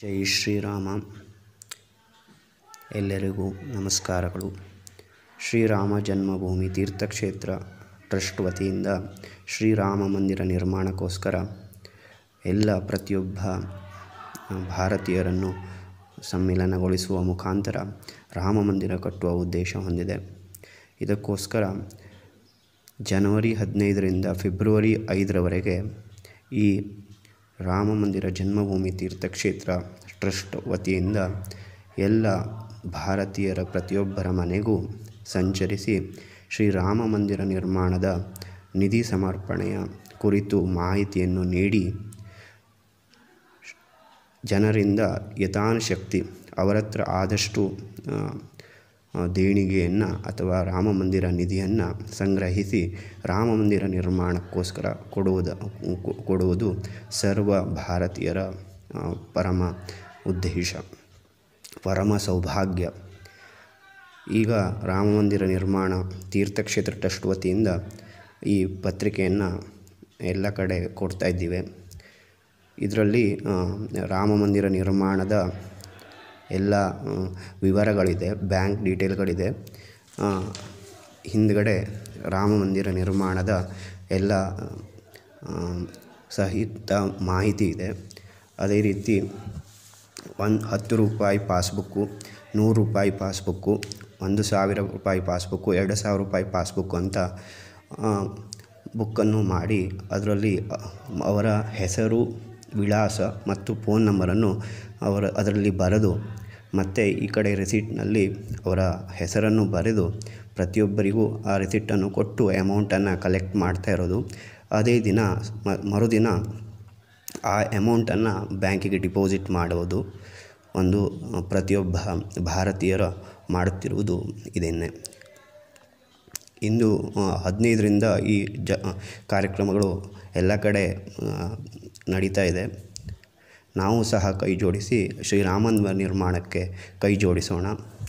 ಜೈ ಶ್ರೀರಾಮ ಎಲ್ಲರಿಗೂ ನಮಸ್ಕಾರಗಳು ಶ್ರೀರಾಮ ಜನ್ಮಭೂಮಿ ತೀರ್ಥಕ್ಷೇತ್ರ ಟ್ರಸ್ಟ್ ವತಿಯಿಂದ ಶ್ರೀರಾಮ ಮಂದಿರ ನಿರ್ಮಾಣಕ್ಕೋಸ್ಕರ ಎಲ್ಲ ಪ್ರತಿಯೊಬ್ಬ ಭಾರತೀಯರನ್ನು ಸಮ್ಮಿಲನಗೊಳಿಸುವ ಮುಖಾಂತರ ರಾಮ ಮಂದಿರ ಕಟ್ಟುವ ಉದ್ದೇಶ ಹೊಂದಿದೆ ಇದಕ್ಕೋಸ್ಕರ ಜನವರಿ ಹದಿನೈದರಿಂದ ಫೆಬ್ರವರಿ ಐದರವರೆಗೆ ಈ ರಾಮ ಮಂದಿರ ಜನ್ಮಭೂಮಿ ತೀರ್ಥಕ್ಷೇತ್ರ ಟ್ರಸ್ಟ್ ವತಿಯಿಂದ ಎಲ್ಲ ಭಾರತೀಯರ ಪ್ರತಿಯೊಬ್ಬರ ಮನೆಗೂ ಸಂಚರಿಸಿ ಶ್ರೀರಾಮ ಮಂದಿರ ನಿರ್ಮಾಣದ ನಿಧಿ ಸಮರ್ಪಣೆಯ ಕುರಿತು ಮಾಹಿತಿಯನ್ನು ನೀಡಿ ಜನರಿಂದ ಯಥಾಶಕ್ತಿ ಅವರ ಹತ್ರ ಆದಷ್ಟು ದೇಣಿಗೆಯನ್ನು ಅಥವಾ ರಾಮ ಮಂದಿರ ನಿಧಿಯನ್ನು ಸಂಗ್ರಹಿಸಿ ರಾಮ ಮಂದಿರ ನಿರ್ಮಾಣಕ್ಕೋಸ್ಕರ ಕೊಡುವುದು ಕೊಡುವುದು ಸರ್ವ ಭಾರತೀಯರ ಪರಮ ಉದ್ದೇಶ ಪರಮ ಸೌಭಾಗ್ಯ ಈಗ ರಾಮ ಮಂದಿರ ನಿರ್ಮಾಣ ತೀರ್ಥಕ್ಷೇತ್ರ ಟ್ರಸ್ಟ್ ವತಿಯಿಂದ ಈ ಪತ್ರಿಕೆಯನ್ನು ಎಲ್ಲ ಕಡೆ ಕೊಡ್ತಾ ಇದ್ದೀವಿ ಇದರಲ್ಲಿ ರಾಮ ಮಂದಿರ ನಿರ್ಮಾಣದ ಎಲ್ಲ ವಿವರಗಳಿದೆ ಬ್ಯಾಂಕ್ ಡೀಟೇಲ್ಗಳಿದೆ ಹಿಂದ್ಗಡೆ ರಾಮ ಮಂದಿರ ನಿರ್ಮಾಣದ ಎಲ್ಲ ಸಹಿತ ಮಾಹಿತಿ ಇದೆ ಅದೇ ರೀತಿ ಒಂದು ಹತ್ತು ರೂಪಾಯಿ ಪಾಸ್ಬುಕ್ಕು ನೂರು ರೂಪಾಯಿ ಪಾಸ್ಬುಕ್ಕು ಒಂದು ಸಾವಿರ ರೂಪಾಯಿ ಪಾಸ್ಬುಕ್ಕು ಎರಡು ಸಾವಿರ ರೂಪಾಯಿ ಪಾಸ್ಬುಕ್ಕು ಅಂತ ಬುಕ್ಕನ್ನು ಮಾಡಿ ಅದರಲ್ಲಿ ಅವರ ಹೆಸರು ವಿಳಾಸ ಮತ್ತು ಫೋನ್ ನಂಬರನ್ನು ಅವರ ಅದರಲ್ಲಿ ಬರೆದು ಮತ್ತು ಈ ಕಡೆ ರೆಸಿಪ್ಟ್ನಲ್ಲಿ ಅವರ ಹೆಸರನ್ನು ಬರೆದು ಪ್ರತಿಯೊಬ್ಬರಿಗೂ ಆ ರೆಸಿಪ್ಟನ್ನು ಕೊಟ್ಟು ಅಮೌಂಟನ್ನು ಕಲೆಕ್ಟ್ ಮಾಡ್ತಾ ಇರೋದು ಅದೇ ದಿನ ಮರುದಿನ ಆ ಅಮೌಂಟನ್ನು ಬ್ಯಾಂಕಿಗೆ ಡಿಪಾಸಿಟ್ ಮಾಡುವುದು ಒಂದು ಪ್ರತಿಯೊಬ್ಬ ಭಾರತೀಯರು ಮಾಡುತ್ತಿರುವುದು ಇದನ್ನೇ ಇಂದು ಹದಿನೈದರಿಂದ ಈ ಜ ಕಾರ್ಯಕ್ರಮಗಳು ಎಲ್ಲ ಕಡೆ ನಡೀತಾ ಇದೆ ನಾವು ಸಹ ಕೈ ಜೋಡಿಸಿ ಶ್ರೀರಾಮನ ನಿರ್ಮಾಣಕ್ಕೆ ಕೈ ಜೋಡಿಸೋಣ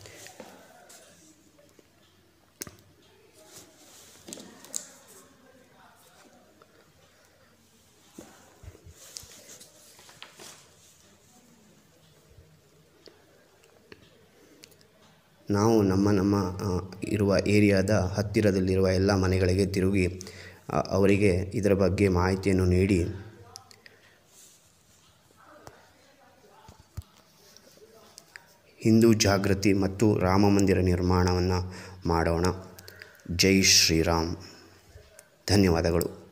ನಾವು ನಮ್ಮ ನಮ್ಮ ಇರುವ ಏರಿಯಾದ ಹತ್ತಿರದಲ್ಲಿರುವ ಎಲ್ಲ ಮನೆಗಳಿಗೆ ತಿರುಗಿ ಅವರಿಗೆ ಇದರ ಬಗ್ಗೆ ಮಾಹಿತಿಯನ್ನು ನೀಡಿ ಹಿಂದೂ ಜಾಗೃತಿ ಮತ್ತು ರಾಮ ಮಂದಿರ ನಿರ್ಮಾಣವನ್ನು ಮಾಡೋಣ ಜೈ ಶ್ರೀರಾಮ್ ಧನ್ಯವಾದಗಳು